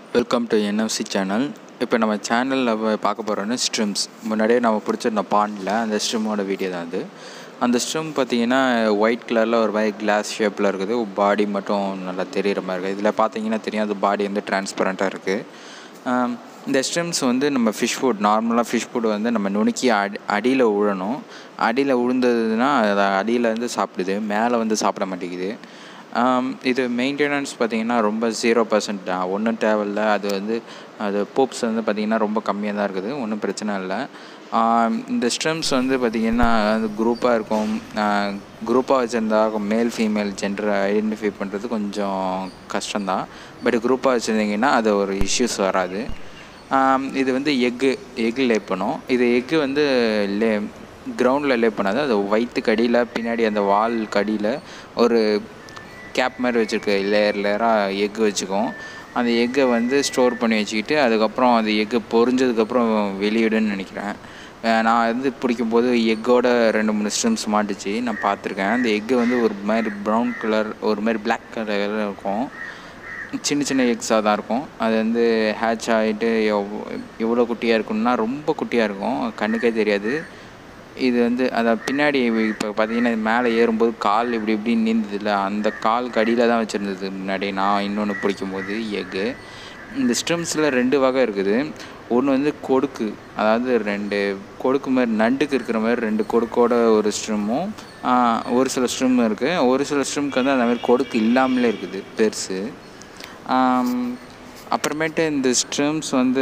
welcome to NFC channel இப்போ நம்ம சேனலில் பார்க்க போகிறோன்னு ஸ்ட்ரிம்ஸ் முன்னாடியே நம்ம பிடிச்சிருந்த பாண்டில் அந்த ஸ்ட்ரிம்மோட வீடியோ தான் அது அந்த ஸ்ட்ரிம் பார்த்தீங்கன்னா ஒயிட் கலரில் ஒரு மாதிரி கிளாஸ் ஷேப்பில் இருக்குது பாடி மட்டும் நல்லா தெரிகிற மாதிரி இருக்குது இதில் பார்த்தீங்கன்னா தெரியும் அது பாடி வந்து டிரான்ஸ்பரண்ட்டாக இருக்குது இந்த ஸ்ட்ரிம்ஸ் வந்து நம்ம ஃபிஷ் ஃபுட் நார்மலாக ஃபிஷ் ஃபுட் வந்து நம்ம நுணுக்கி அடி அடியில் உழணும் அடியில் உழுந்ததுன்னா அது அடியில் இருந்து சாப்பிடுது மேலே வந்து சாப்பிட மாட்டேங்குது இது மெயின்டெனன்ஸ் பார்த்திங்கன்னா ரொம்ப ஜீரோ பர்சன்ட் தான் ஒன்றும் தேவையில்ல அது வந்து அது பூப்ஸ் வந்து பார்த்திங்கன்னா ரொம்ப கம்மியாக தான் இருக்குது ஒன்றும் பிரச்சனை இல்லை இந்த ஸ்ட்ரிம்ஸ் வந்து பார்த்திங்கன்னா அது குரூப்பாக இருக்கும் குரூப்பாக வச்சுருந்தா மேல் ஃபீமேல் ஜென்டரை ஐடென்டிஃபை பண்ணுறது கொஞ்சம் கஷ்டம்தான் பட் குரூப்பாக வச்சுருந்தீங்கன்னா அது ஒரு இஷ்யூஸ் வராது இது வந்து எக்கு எக்கு லே பண்ணும் இது எக்கு வந்து லே கிரவுண்டில் லே பண்ணாது அது வயிற்றுக்கு அடியில் பின்னாடி அந்த வால் கடியில் ஒரு கேப் மாதிரி வச்சுருக்கு லேயர் லேயராக எக்கு வச்சுக்கும் அந்த எக்கை வந்து ஸ்டோர் பண்ணி வச்சுக்கிட்டு அதுக்கப்புறம் அந்த எக்கு பொறிஞ்சதுக்கப்புறம் வெளியிடுன்னு நினைக்கிறேன் நான் வந்து பிடிக்கும்போது எக்கோட ரெண்டு மூணு ஸ்ட்ரிம்ஸ் மாட்டுச்சு நான் பார்த்துருக்கேன் அந்த எக்கு வந்து ஒரு மாதிரி ப்ரௌன் கலர் ஒரு மாதிரி பிளாக் கலரில் இருக்கும் சின்ன சின்ன எக்ஸாக தான் இருக்கும் அது வந்து ஹேட்ச் ஆகிட்டு எவ் எவ்வளோ குட்டியாக இருக்குன்னா ரொம்ப குட்டியாக இருக்கும் கண்ணுக்கே தெரியாது இது வந்து அதை பின்னாடி இப்போ பார்த்தீங்கன்னா மேலே ஏறும்போது கால் இப்படி இப்படி நீந்ததில்ல அந்த கால் கடியில் தான் வச்சுருந்தது முன்னாடி நான் இன்னொன்று பிடிக்கும்போது எக்கு இந்த ஸ்ட்ரிம்ஸில் ரெண்டு வகை இருக்குது ஒன்று வந்து கொடுக்கு அதாவது ரெண்டு கொடுக்கு மாதிரி நண்டுக்கு இருக்கிற மாதிரி ரெண்டு கொடுக்கோட ஒரு ஸ்ட்ரிம்மும் ஒரு சில ஸ்ட்ரிம் இருக்குது ஒரு சில ஸ்ட்ரிம்க்கு வந்து அந்த மாதிரி கொடுக்கு இல்லாமலே இருக்குது பெருசு அப்புறமேட்டு இந்த ஸ்ட்ரிம்ஸ் வந்து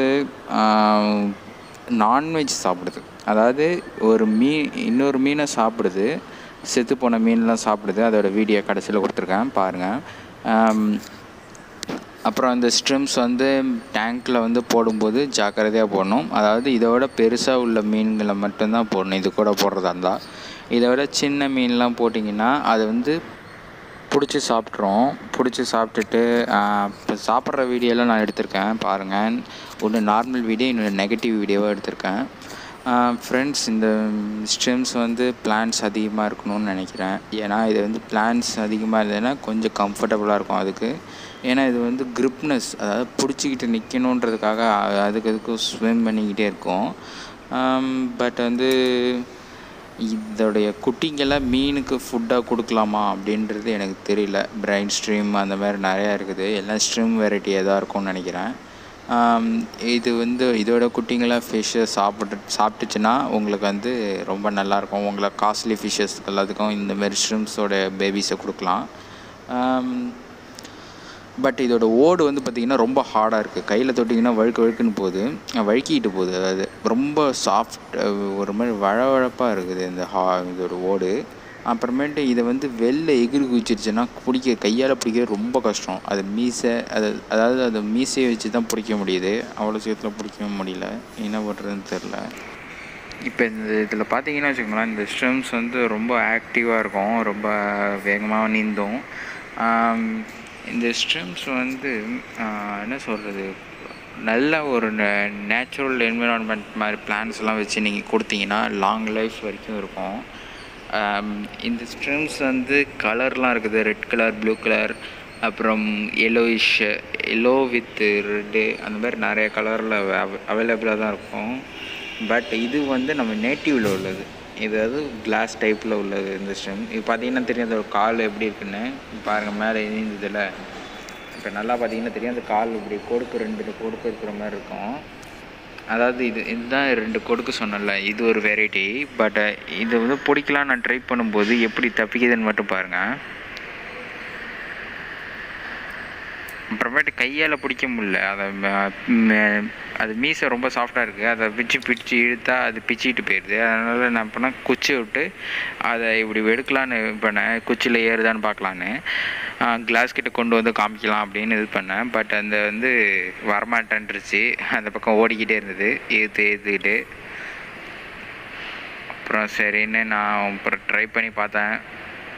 நான்வெஜ் சாப்பிடுது அதாவது ஒரு மீன் இன்னொரு மீனை சாப்பிடுது செத்து போன மீன்லாம் சாப்பிடுது அதோட வீடியோ கடைசியில் கொடுத்துருக்கேன் பாருங்கள் அப்புறம் அந்த ஸ்ட்ரிம்ஸ் வந்து டேங்க்கில் வந்து போடும்போது ஜாக்கிரதையாக போடணும் அதாவது இதோட பெருசாக உள்ள மீன்களை மட்டும்தான் போடணும் இது கூட போடுறதா இருந்தால் இதை விட சின்ன மீன்லாம் போட்டிங்கன்னா அது வந்து பிடிச்சி சாப்பிட்றோம் பிடிச்சி சாப்பிட்டுட்டு இப்போ சாப்பிட்ற வீடியோலாம் நான் எடுத்திருக்கேன் பாருங்கள் ஒன்று நார்மல் வீடியோ இன்னொன்று நெகட்டிவ் வீடியோவாக எடுத்திருக்கேன் ஃப்ரெண்ட்ஸ் இந்த ஸ்ட்ரிம்ஸ் வந்து பிளான்ஸ் அதிகமாக இருக்கணும்னு நினைக்கிறேன் ஏன்னா இது வந்து பிளான்ஸ் அதிகமாக இருந்ததுன்னா கொஞ்சம் கம்ஃபர்டபுளாக இருக்கும் அதுக்கு ஏன்னா இது வந்து க்ரிப்னஸ் அதாவது பிடிச்சிக்கிட்டு நிற்கணுன்றதுக்காக அதுக்கு அதுக்கு ஸ்விம் பண்ணிக்கிட்டே இருக்கும் பட் வந்து இதோடைய குட்டிங்கெல்லாம் மீனுக்கு ஃபுட்டாக கொடுக்கலாமா அப்படின்றது எனக்கு தெரியல பிரைன் ஸ்ட்ரீம் அந்த மாதிரி நிறையா இருக்குது எல்லாம் ஸ்ட்ரீம் வெரைட்டியாக தான் இருக்கும்னு நினைக்கிறேன் இது வந்து இதோட குட்டிங்களாம் ஃபிஷ்ஷை சாப்பிட்டு சாப்பிட்டுச்சுன்னா உங்களுக்கு வந்து ரொம்ப நல்லாயிருக்கும் உங்களை காஸ்ட்லி ஃபிஷ்ஷஸ் எல்லாத்துக்கும் இந்தமாரி ஸ்ட்ரிம்ஸோட பேபிஸை கொடுக்கலாம் பட் இதோட ஓடு வந்து பார்த்திங்கன்னா ரொம்ப ஹார்டாக இருக்குது கையில் தொட்டிங்கன்னா வழுக்கு வழுக்குன்னு போகுது வழுக்கிட்டு போகுது அதாவது ரொம்ப சாஃப்ட் ஒரு மாதிரி வழவழப்பாக இருக்குது இந்த ஹா இதோட ஓடு அப்புறமேட்டு இதை வந்து வெளில எகிரி குதிச்சிருச்சுன்னா பிடிக்க கையால் பிடிக்க ரொம்ப கஷ்டம் அது மீசை அது அதாவது அது மீசையை வச்சு தான் பிடிக்க முடியுது அவ்வளோ சீக்கிரத்தில் பிடிக்க முடியல என்ன பண்ணுறதுன்னு தெரில இப்போ இந்த இதில் பார்த்தீங்கன்னா வச்சுக்கோங்களேன் இந்த ஸ்ட்ரிம்ஸ் வந்து ரொம்ப ஆக்டிவாக இருக்கும் ரொம்ப வேகமாக நீந்தும் இந்த ஸ்ட்ரிம்ஸ் வந்து என்ன சொல்கிறது நல்ல ஒரு நேச்சுரல் என்விரான்மெண்ட் மாதிரி பிளான்ஸ்லாம் வச்சு நீங்கள் கொடுத்தீங்கன்னா லாங் லைஃப் வரைக்கும் இருக்கும் இந்த ஸ்ட்ரிம்ஸ் வந்து கலர்லாம் இருக்குது ரெட் கலர் ப்ளூ கலர் அப்புறம் எல்லோயிஷ் எல்லோ வித் ரெட்டு அந்த மாதிரி நிறைய கலரில் அவைலபிளாக தான் இருக்கும் பட் இது வந்து நம்ம நேட்டிவில் உள்ளது இது அது கிளாஸ் டைப்பில் உள்ளது இந்த ஸ்ட்ரிம் இது பார்த்தீங்கன்னா தெரியும் அதோட கால் எப்படி இருக்குன்னு பாருங்கள் மேலே இணைந்ததில் இப்போ நல்லா பார்த்தீங்கன்னா தெரியும் அந்த கால் இப்படி கொடுக்கு ரெண்டு கொடுக்கு இருக்கிற மாதிரி இருக்கும் அதாவது இது இதுதான் ரெண்டு கொடுக்கு சொன்னல இது ஒரு வெரைட்டி பட் இது வந்து பிடிக்கலாம் நான் ட்ரை பண்ணும்போது எப்படி தப்பிக்குதுன்னு மட்டும் பாருங்கள் அப்புறமேட்டு கையால் பிடிக்க முடில அதை அது மீசை ரொம்ப சாஃப்டாக இருக்குது அதை பிச்சு பிச்சு இழுத்தா அது பிச்சுக்கிட்டு போயிடுது அதனால் நான் பண்ணால் குச்சி விட்டு அதை இப்படி எடுக்கலான்னு பண்ணேன் குச்சியில் ஏறுதான்னு பார்க்கலான்னு கிளாஸ் கிட்ட கொண்டு வந்து காமிக்கலாம் அப்படின்னு இது பண்ணேன் பட் அந்த வந்து வரமாட்டேன்ருச்சு அந்த பக்கம் ஓடிக்கிட்டே இருந்தது ஏற்று ஏற்றுக்கிட்டு அப்புறம் சரின்னு நான் அப்புறம் ட்ரை பண்ணி பார்த்தேன்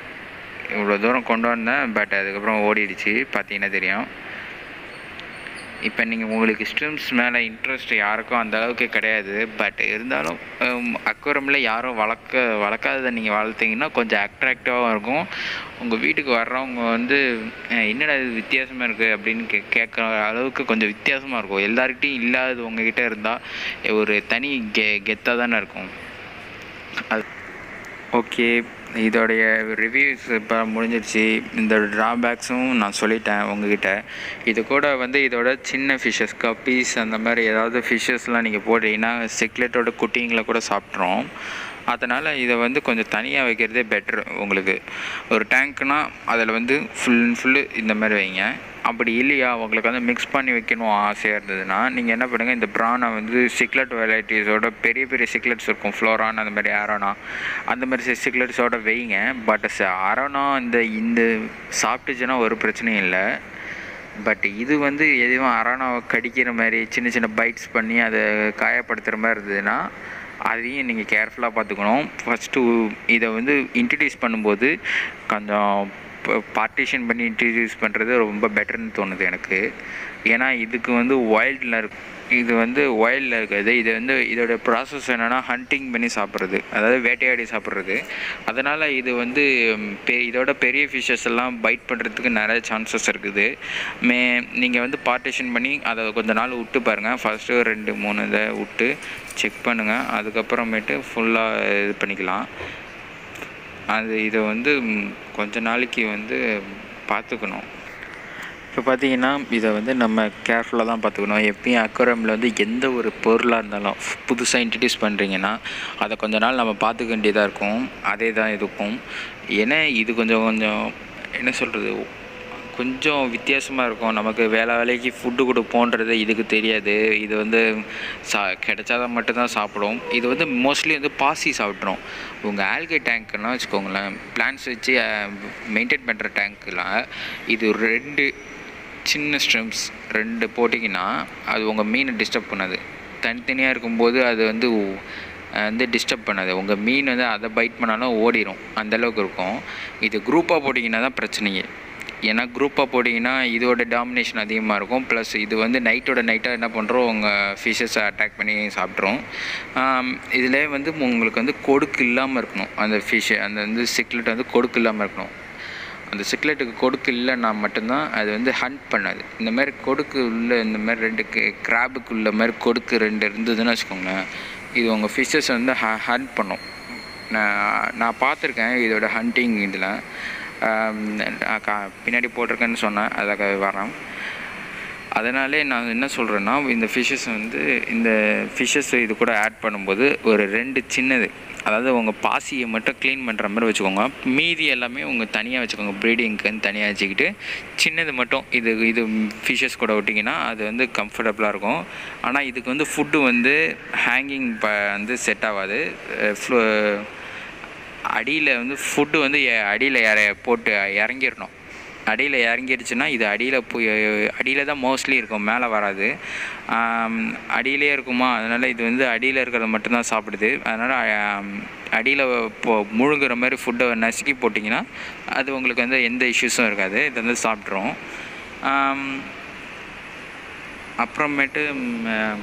இவ்வளோ தூரம் கொண்டு வந்தேன் பட் அதுக்கப்புறம் ஓடிடுச்சு பார்த்தீங்கன்னா தெரியும் இப்போ நீங்கள் உங்களுக்கு ஸ்ட்ரிம்ஸ் மேலே இன்ட்ரெஸ்ட் யாருக்கும் அந்த அளவுக்கு கிடையாது பட் இருந்தாலும் அக்வரமில் யாரும் வளர்க்க வளர்க்காததை நீங்கள் வளர்த்தீங்கன்னா கொஞ்சம் அட்ராக்டிவாகவும் இருக்கும் உங்கள் வீட்டுக்கு வர்றவங்க வந்து "அஹ், என்னடா இது வித்தியாசமாக இருக்குது அப்படின்னு கே கேட்குற அளவுக்கு கொஞ்சம் வித்தியாசமாக இருக்கும் எல்லாருக்கிட்டையும் இல்லாதது உங்ககிட்ட இருந்தால் ஒரு தனி கெ கெத்தாக தானே இருக்கும் அது ஓகே இதோடைய ரிவ்யூஸ் இப்போ முடிஞ்சிருச்சு இந்த ட்ராபேக்ஸும் நான் சொல்லிட்டேன் உங்ககிட்ட இது கூட வந்து இதோட சின்ன ஃபிஷ்ஷஸ் கப்பீஸ் அந்த மாதிரி ஏதாவது ஃபிஷ்ஷஸ்லாம் நீங்கள் போடுறீங்கன்னா சிக்லெட்டோட குட்டிங்களை கூட சாப்பிட்றோம் அதனால் இதை வந்து கொஞ்சம் தனியாக வைக்கிறதே பெட்ரு உங்களுக்கு ஒரு டேங்க்னா அதில் வந்து ஃபுல் அண்ட் ஃபுல்லு இந்த மாதிரி வைங்க அப்படி இல்லையா உங்களுக்கு வந்து மிக்ஸ் பண்ணி வைக்கணும் ஆசையாக இருந்ததுன்னா நீங்கள் என்ன பண்ணுங்கள் இந்த ப்ரானை வந்து சிக்லெட் வெரைட்டிஸோட பெரிய பெரிய சிக்லெட்ஸ் இருக்கும் ஃப்ளோரான் அந்த மாதிரி ஆரோனா அந்த மாதிரி சிக்லெட்ஸோட வைங்க பட் அரோனா இந்த இந்த சாப்பிட்டுச்சுன்னா ஒரு பிரச்சனையும் இல்லை பட் இது வந்து எதுவும் அரணாவை கடிக்கிற மாதிரி சின்ன சின்ன பைட்ஸ் பண்ணி அதை காயப்படுத்துகிற மாதிரி இருந்ததுன்னா அதையும் நீங்கள் கேர்ஃபுல்லாக பார்த்துக்கணும் ஃபஸ்ட்டு இதை வந்து இன்ட்ரடியூஸ் பண்ணும்போது கொஞ்சம் பார்ட்டிஷன் பண்ணி இன்ட்ரடியூஸ் பண்ணுறது ரொம்ப பெட்டர்னு தோணுது எனக்கு ஏன்னா இதுக்கு வந்து வைல்டில் இருக்கு இது வந்து வைல்டில் இருக்குது இது வந்து இதோட ப்ராசஸ் என்னென்னா ஹண்டிங் பண்ணி சாப்பிட்றது அதாவது வேட்டையாடி சாப்பிட்றது அதனால் இது வந்து ம், பெ இதோட பெரிய ஃபிஷ்ஷஸ் எல்லாம் பைட் பண்ணுறதுக்கு நிறைய சான்சஸ் இருக்குது மே நீங்கள் வந்து பார்ட்டிஷன் பண்ணி அதை கொஞ்ச நாள் விட்டு பாருங்கள் ஃபஸ்ட்டு ரெண்டு மூணு இதை விட்டு செக் பண்ணுங்கள் அதுக்கப்புறமேட்டு ஃபுல்லாக இது பண்ணிக்கலாம் அது இதை வந்து ம், கொஞ்ச நாளைக்கு வந்து பார்த்துக்கணும் இப்போ பார்த்தீங்கன்னா இதை வந்து நம்ம கேர்ஃபுல்லாக தான் பார்த்துக்கணும் எப்பயும் அக்வரமில் வந்து எந்த ஒரு பொருளாக இருந்தாலும் புதுசாக இன்ட்ரடியூஸ் பண்ணுறீங்கன்னா அதை கொஞ்ச நாள் நம்ம பார்த்துக்க வேண்டியதாக இருக்கும் அதே தான் இதுக்கும் ஏன்னா இது கொஞ்சம் கொஞ்சம் என்ன சொல்கிறது கொஞ்சம் வித்தியாசமாக இருக்கும் நமக்கு வேலை வேலைக்கு ஃபுட்டு கொடுப்போன்றது இதுக்கு தெரியாது இது வந்து சா கிடைச்சாதான் மட்டும்தான் சாப்பிடும் இது வந்து மோஸ்ட்லி வந்து பாசி சாப்பிட்ரும் உங்கள் ஆல்கே டேங்க்லாம் வச்சுக்கோங்களேன் பிளான்ஸ் வச்சு மெயின்டைன் பண்ணுற டேங்க்லாம் இது ரெண்டு சின்ன ஸ்ட்ரிம்ஸ் ரெண்டு போட்டிங்கன்னா அது உங்கள் மீனை டிஸ்டர்ப் பண்ணாது தனித்தனியாக இருக்கும்போது அது வந்து உ- அஹ் வந்து டிஸ்டர்ப் பண்ணாது உங்கள் மீன் வந்து அதை பைட் பண்ணாலும் ஓடிடும் அந்தளவுக்கு இருக்கும் இது குரூப்பாக போட்டிங்கன்னா தான் பிரச்சனையே ஏன்னா குரூப்பாக போட்டிங்கன்னா இதோட டாமினேஷன் அதிகமாக இருக்கும் ப்ளஸ் இது வந்து நைட்டோட நைட்டாக என்ன பண்ணுறோம் உங்கள் ஃபிஷ்ஷஸை அட்டாக் பண்ணி சாப்பிட்றோம் இதில் வந்து உங்களுக்கு வந்து கொடுக்கு இல்லாமல் இருக்கணும் அந்த ஃபிஷ்ஷு அந்த வந்து சிக்லெட் வந்து கொடுக்கு இல்லாமல் இருக்கணும் அந்த சிக்லெட்டுக்கு கொடுக்கு இல்லைன்னா மட்டும்தான் அது வந்து ஹண்ட் பண்ணாது இந்த மாதிரி கொடுக்கு உள்ள இந்த மாதிரி ரெண்டு கிராபுக்கு உள்ள மாதிரி கொடுக்கு ரெண்டு இருந்ததுன்னு வச்சுக்கோங்களேன் இது உங்கள் ஃபிஷ்ஷஸ் வந்து ஹ ஹண்ட் பண்ணும் நான் நான் பார்த்துருக்கேன் இதோட ஹண்டிங் இதில் நான் கா- பின்னாடி போட்டிருக்கேன்னு சொன்னேன் அதை வரேன் அதனாலே நான் என்ன சொல்கிறேன்னா இந்த ஃபிஷ்ஷஸ் வந்து இந்த ஃபிஷ்ஷஸ் இது கூட ஆட் பண்ணும்போது ஒரு ரெண்டு சின்னது அதாவது உங்கள் பாசியை மட்டும் க்ளீன் பண்ணுற மாதிரி வச்சுக்கோங்க மீதி எல்லாமே உங்கள் தனியாக வச்சுக்கோங்க ப்ரீடிங்க்குன்னு தனியாக வச்சுக்கிட்டு சின்னது மட்டும் இது இது ஃபிஷ்ஷஸ் கூட விட்டிங்கன்னா அது வந்து கம்ஃபர்டபுளாக இருக்கும் ஆனால் இதுக்கு வந்து ஃபுட்டு வந்து ஹேங்கிங் ப வந்து செட் ஆகாது ஃப்ளோ அடியில் வந்து ஃபுட்டு வந்து அடியில் இற போட்டு இறங்கிடணும் அடியில் இறங்கிடுச்சுன்னா இது அடியில் போய் அடியில் தான் மோஸ்ட்லி இருக்கும் மேலே வராது ஆம், அடியிலே இருக்குமா அதனால் இது வந்து அடியில் இருக்கிறத மட்டும்தான் சாப்பிடுது அதனால் அடியில் போ முழுங்குற மாதிரி ஃபுட்டை நசுக்கி போட்டிங்கன்னா அது உங்களுக்கு வந்து எந்த இஷ்யூஸும் இருக்காது இது வந்து சாப்பிட்ரும் ஆம், அப்புறமேட்டு ம்,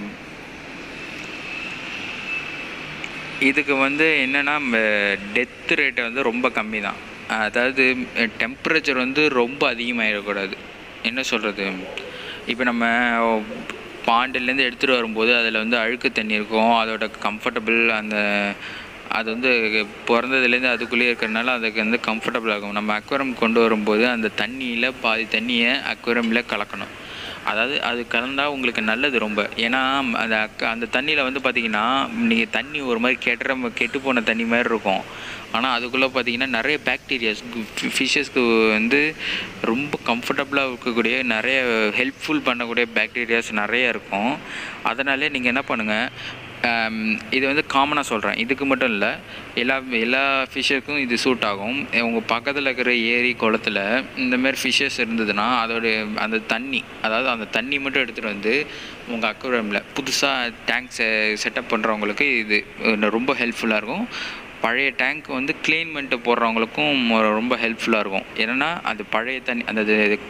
இதுக்கு வந்து என்னென்னா டெத் ரேட்டு வந்து ரொம்ப கம்மி தான் அதாவது டெம்பரேச்சர் வந்து ரொம்ப அதிகமாகிடக்கூடாது என்ன சொல்கிறது இப்போ நம்ம பாண்டிலேருந்து எடுத்துகிட்டு வரும்போது அதில் வந்து அழுக்கு தண்ணி இருக்கும் அதோட கம்ஃபர்டபுள் அந்த அது வந்து பிறந்ததுலேருந்து அதுக்குள்ளேயே இருக்கிறனால அதுக்கு வந்து கம்ஃபர்டபுள் ஆகும் நம்ம அக்வரம் கொண்டு வரும்போது அந்த தண்ணியில் பாதி தண்ணியை அக்வரமில் கலக்கணும் அதாவது அது கலந்தால் உங்களுக்கு நல்லது ரொம்ப ஏன்னா அந்த அக்க- அந்த தண்ணியில் வந்து பார்த்தீங்கன்னா நீங்கள் தண்ணி ஒரு மாதிரி கெட்டுற கெட்டு போன தண்ணி மாதிரி இருக்கும் ஆனால் அதுக்குள்ளே பார்த்தீங்கன்னா நிறைய பாக்டீரியாஸ் ஃபிஷ்ஷஸ்க்கு வந்து ரொம்ப கம்ஃபர்டபுளாக இருக்கக்கூடிய நிறைய ஹெல்ப்ஃபுல் பண்ணக்கூடிய பாக்டீரியாஸ் நிறைய இருக்கும் அதனாலே நீங்கள் என்ன பண்ணுங்கள் ஆம், இது வந்து காமனாக சொல்கிறேன் இதுக்கு மட்டும் இல்லை எல்லா எல்லா ஃபிஷ்ஷுக்கும் இது சூட் ஆகும் உங்கள் பக்கத்தில் இருக்கிற ஏரி குளத்துல இந்த மாதிரி ஃபிஷ்ஷஸ் இருந்ததுன்னா அதோட அந்த தண்ணி அதாவது அந்த தண்ணி மட்டும் எடுத்துகிட்டு வந்து உங்கள் அக்வரமில் புதுசாக டேங்க் செ செட்டப் பண்ணுறவங்களுக்கு இது அஹ், ரொம்ப ஹெல்ப்ஃபுல்லாக இருக்கும் பழைய டேங்க் வந்து க்ளீன் பண்ணிட்டு போடுறவங்களுக்கும் ரொம்ப ஹெல்ப்ஃபுல்லாக இருக்கும் என்னென்னா அது பழைய தண்ணி அந்த இது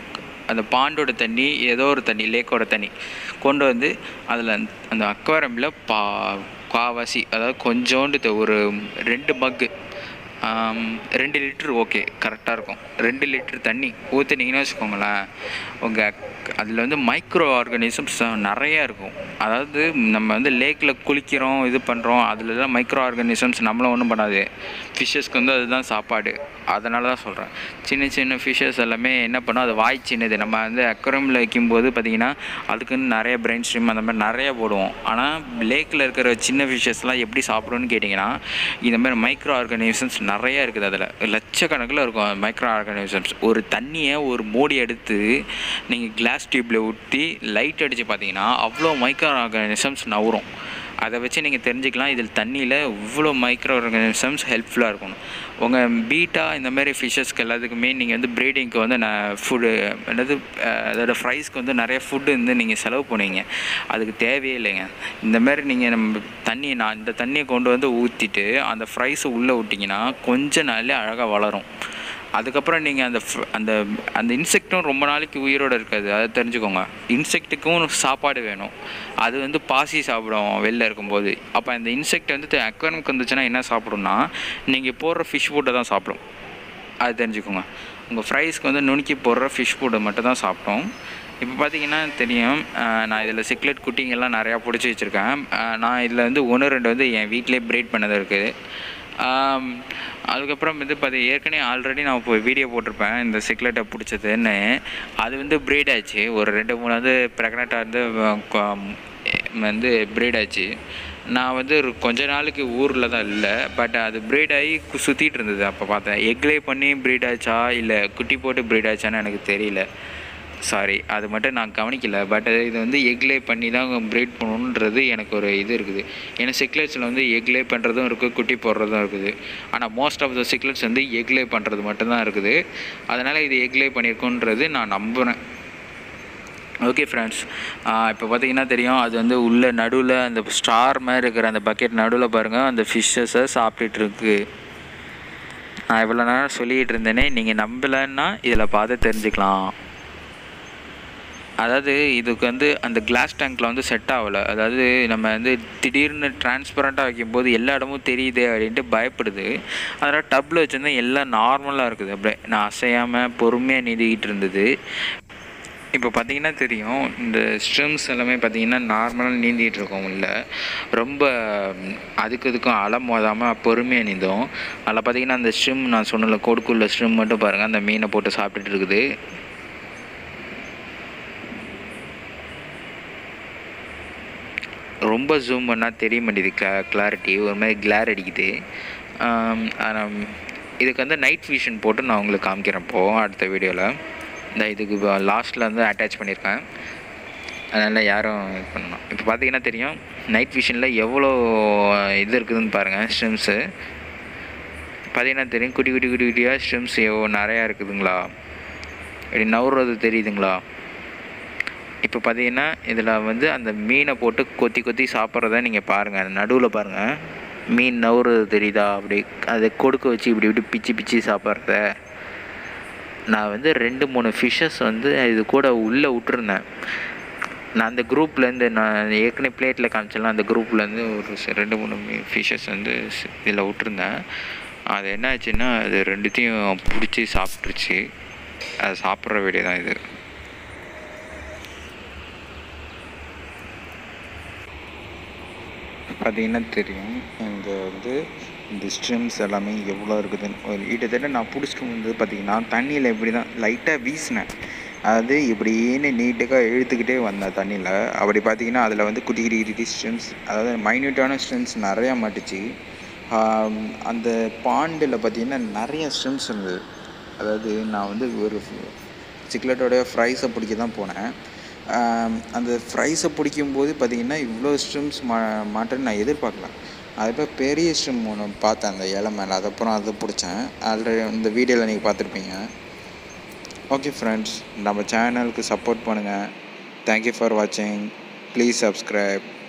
அந்த பாண்டோட தண்ணி ஏதோ ஒரு தண்ணி லேக்கோட தண்ணி கொண்டு வந்து அதில் அந்த அக்வாரமில் பா காவாசி அதாவது கொஞ்சோண்டு ஒரு ரெண்டு மக்கு ரெண்டு லிட்ரு ஓகே கரெக்டாக இருக்கும் ரெண்டு லிட்ரு தண்ணி ஊற்றுனீங்கன்னு வச்சுக்கோங்களேன் உங்கள் அதில் வந்து மைக்ரோ ஆர்கானிசம்ஸ் நிறையா இருக்கும் அதாவது நம்ம வந்து லேக்கில் குளிக்கிறோம் இது பண்ணுறோம் அதிலலாம் மைக்ரோ ஆர்கானிசம்ஸ் நம்மளும் ஒன்றும் பண்ணாது ஃபிஷ்ஷஸ்க்கு வந்து அதுதான் சாப்பாடு அதனால தான் சொல்கிறேன் சின்ன சின்ன ஃபிஷ்ஷஸ் எல்லாமே என்ன பண்ணும் அது வாய் சின்னது நம்ம வந்து அக்வரமில் வைக்கும்போது பார்த்திங்கன்னா அதுக்குன்னு நிறைய பிரெயின் ஸ்ட்ரீம் அந்த மாதிரி நிறைய போடுவோம் ஆனால் லேக்கில் இருக்கிற சின்ன ஃபிஷ்ஷஸ்லாம் எப்படி சாப்பிடும்னு கேட்டிங்கன்னா இந்த மாதிரி மைக்ரோ ஆர்கானிசம்ஸ் நிறையா இருக்குது அதில் லட்சக்கணக்கில் இருக்கும் மைக்ரோ ஆர்கானிசம்ஸ் ஒரு தண்ணியை ஒரு மூடி எடுத்து நீங்கள் கிளாஸ் டியூப்பில் ஊற்றி லைட் அடித்து பார்த்தீங்கன்னா அவ்வளோ மைக்ரோ ஆர்கானிசம்ஸ் நவரும் அதை வச்சு நீங்கள் தெரிஞ்சுக்கலாம் இதில் தண்ணியில் இவ்வளோ மைக்ரோ ஆர்கானிசம்ஸ் ஹெல்ப்ஃபுல்லாக இருக்கணும் உங்கள் பீட்டா இந்த மாதிரி ஃபிஷ்ஷஸ்க்கு எல்லாத்துக்குமே நீங்கள் வந்து ப்ரீடிங்க்கு வந்து நான் ஃபுட்டு என்னது அதோட ஃப்ரைஸ்க்கு வந்து நிறைய ஃபுட்டு வந்து நீங்கள் செலவு பண்ணுவீங்க அதுக்கு தேவையே இல்லைங்க இந்த மாதிரி நீங்கள் நம்ம தண்ணி நான் இந்த தண்ணியை கொண்டு வந்து ஊற்றிட்டு அந்த ஃப்ரைஸை உள்ளே விட்டிங்கன்னா கொஞ்ச நாள்லேயே அழகாக வளரும் அதுக்கப்புறம் நீங்கள் அந்த அந்த அந்த இன்செக்டும் ரொம்ப நாளைக்கு உயிரோடு இருக்காது அதை தெரிஞ்சுக்கோங்க இன்செக்ட்டுக்கும் சாப்பாடு வேணும் அது வந்து பாசி சாப்பிடும் வெளில இருக்கும்போது அப்போ அந்த இன்செக்ட் வந்து அக்வாரமுக்கு வந்துச்சுன்னா என்ன சாப்பிடும்னா நீங்கள் போடுற ஃபிஷ் ஃபுட்டை தான் சாப்பிடும் அது தெரிஞ்சுக்கோங்க உங்கள் ஃப்ரைஸ்க்கு வந்து நுணுக்கி போடுற ஃபிஷ் ஃபுட்டை மட்டும் தான் சாப்பிடும் இப்போ பார்த்தீங்கன்னா தெரியும் நான் இதில் சிக்லெட் குட்டிங்கெல்லாம் நிறையா பிடிச்சி வச்சுருக்கேன் நான் இதில் வந்து ஒன்று ரெண்டு வந்து என் வீட்டிலே ப்ரீட் பண்ணது இருக்குது அதுக்கப்புறம் வந்து பார்த்தி ஏற்கனவே ஆல்ரெடி நான் இப்போ வீடியோ போட்டிருப்பேன் இந்த சிக்லெட்டை பிடிச்சதுன்னு அது வந்து ப்ரீட் ஆச்சு ஒரு ரெண்டு மூணு வந்து ப்ரெக்னெண்ட்டாக இருந்து வந்து ப்ரீட் ஆச்சு நான் வந்து ஒரு கொஞ்ச நாளுக்கு ஊரில் தான் இல்லை பட் அது ப்ரீட் ஆகி சுற்றிட்டு இருந்தது அப்போ பார்த்தேன் எக்லே பண்ணி ப்ரீட் ஆச்சா இல்லை குட்டி போட்டு ப்ரீட் ஆச்சான்னு எனக்கு தெரியல சாரி அது மட்டும் நான் கவனிக்கல பட் இது வந்து எக்லே பண்ணி தான் ப்ரீட் பண்ணணுன்றது எனக்கு ஒரு இது இருக்குது ஏன்னா சிக்லெட்ஸில் வந்து எக்லே பண்ணுறதும் இருக்குது குட்டி போடுறதும் இருக்குது ஆனால் மோஸ்ட் ஆஃப் த சிக்லெட்ஸ் வந்து எக்லே பண்ணுறது மட்டும்தான் இருக்குது அதனால் இது எக்லே பண்ணியிருக்குன்றது நான் நம்புகிறேன் ஓகே ஃப்ரெண்ட்ஸ் இப்போ பார்த்தீங்கன்னா தெரியும் அது வந்து உள்ள நடுவில் அந்த ஸ்டார் மாதிரி இருக்கிற அந்த பக்கெட் நடுவில் பாருங்கள் அந்த ஃபிஷ்ஷஸை சாப்பிட்டுட்ருக்கு நான் இவ்வளோ நேரம் சொல்லிகிட்டு இருந்தேனே நீங்கள் நம்பலைன்னா இதில் பார்த்து தெரிஞ்சுக்கலாம் அதாவது இதுக்கு வந்து அந்த கிளாஸ் டேங்க்கில் வந்து செட் ஆகலை அதாவது நம்ம வந்து திடீர்னு டிரான்ஸ்பரண்ட்டாக வைக்கும்போது எல்லா இடமும் தெரியுது அப்படின்ட்டு பயப்படுது அதனால் டப்பில் வச்சுருந்தா எல்லாம் நார்மலாக இருக்குது அப்படியே நான் அசையாமல் பொறுமையாக நீந்திக்கிட்டு இருந்தது இப்போ பார்த்தீங்கன்னா தெரியும் இந்த ஸ்ட்ரிம்ஸ் எல்லாமே பார்த்தீங்கன்னா நார்மலாக நீந்திகிட்டு இருக்கோம் உள்ள ரொம்ப அதுக்கு இதுக்கும் அலை மோதாமல் பொறுமையாக நீந்தோம் அதில் பார்த்தீங்கன்னா அந்த ஸ்ட்ரிம் நான் சொன்னல கொடுக்குள்ள ஸ்ட்ரிம் மட்டும் பாருங்கள் அந்த மீனை போட்டு சாப்பிட்டுட்டு இருக்குது ரொம்ப ஜூம் பண்ணால் தெரிய மாட்டேது கிளா கிளாரிட்டி ஒரு மாதிரி கிளார் அடிக்குது ஆனால் இதுக்கு வந்து நைட் விஷன் போட்டு நான் உங்களுக்கு காமிக்கிறேன் இப்போது அடுத்த வீடியோவில் இந்த இதுக்கு லாஸ்ட்டில் வந்து அட்டாச் பண்ணியிருக்கேன் அதனால் யாரும் இது பண்ணணும் இப்போ பார்த்தீங்கன்னா தெரியும் நைட் விஷனில் எவ்வளோ இது இருக்குதுன்னு பாருங்கள் ஸ்ட்ரிம்ஸு பார்த்தீங்கன்னா தெரியும் குட்டி குட்டி குட்டி குட்டியாக ஸ்ட்ரிம்ஸ் எவ்வளோ நிறையா இருக்குதுங்களா இப்படி நவுறது தெரியுதுங்களா இப்போ பார்த்தீங்கன்னா இதில் வந்து அந்த மீனை போட்டு கொத்தி கொத்தி சாப்பிட்றத நீங்கள் பாருங்கள் அந்த நடுவில் பாருங்கள் மீன் நவுறது தெரியுதா அப்படி அதை கொடுக்க வச்சு இப்படி இப்படி பிச்சு பிச்சு சாப்பிட்றத நான் வந்து ரெண்டு மூணு ஃபிஷ்ஷஸ் வந்து இது கூட உள்ளே விட்டுருந்தேன் நான் அந்த குரூப்லேருந்து நான் ஏற்கனவே பிளேட்டில் காமிச்சலாம் அந்த குரூப்லேருந்து ஒரு ரெண்டு மூணு ஃபிஷ்ஷஸ் வந்து இதில் விட்டுருந்தேன் அது என்ன ஆச்சுன்னா அது ரெண்டுத்தையும் பிடிச்சி சாப்பிட்ருச்சு அது சாப்பிட்ற வீடியோ தான் இது பார்த்தீங்கன்னா தெரியும் இந்த வந்து இந்த ஸ்ட்ரிம்ஸ் எல்லாமே எவ்வளோ இருக்குதுன்னு ஒரு கிட்டத்தட்ட நான் பிடிச்சிட்டு வந்து பார்த்தீங்கன்னா தண்ணியில் இப்படி தான் லைட்டாக வீசினேன் அதாவது இப்படின்னு நீட்டுக்காக இழுத்துக்கிட்டே வந்தேன் தண்ணியில் அப்படி பார்த்தீங்கன்னா அதில் வந்து குட்டி குட்டி குட்டி ஸ்ட்ரிம்ஸ் அதாவது மைன்யூட்டான ஸ்ட்ரிம்ஸ் நிறையா மாட்டுச்சு அந்த பாண்டில் பார்த்தீங்கன்னா நிறைய ஸ்ட்ரிம்ஸ் இருந்தது அதாவது நான் வந்து ஒரு சிக்லெட்டோடைய ஃப்ரைஸை பிடிக்க தான் போனேன் அந்த ஃப்ரைஸை பிடிக்கும்போது பார்த்திங்கன்னா இவ்வளோ ஸ்ட்ரிம்ஸ் மா மாட்டேன்னு நான் எதிர்பார்க்கல அதுக்கப்புறம் பெரிய ஸ்ட்ரிம் ஒன்று பார்த்தேன் அந்த இலை மேலே அதுக்கப்புறம் அதை பிடிச்சேன் ஆல்ரெடி இந்த வீடியோவில் நீங்கள் பார்த்துருப்பீங்க ஓகே ஃப்ரெண்ட்ஸ் நம்ம சேனலுக்கு சப்போர்ட் பண்ணுங்கள் தேங்க்யூ ஃபார் வாட்சிங் ப்ளீஸ் சப்ஸ்கிரைப்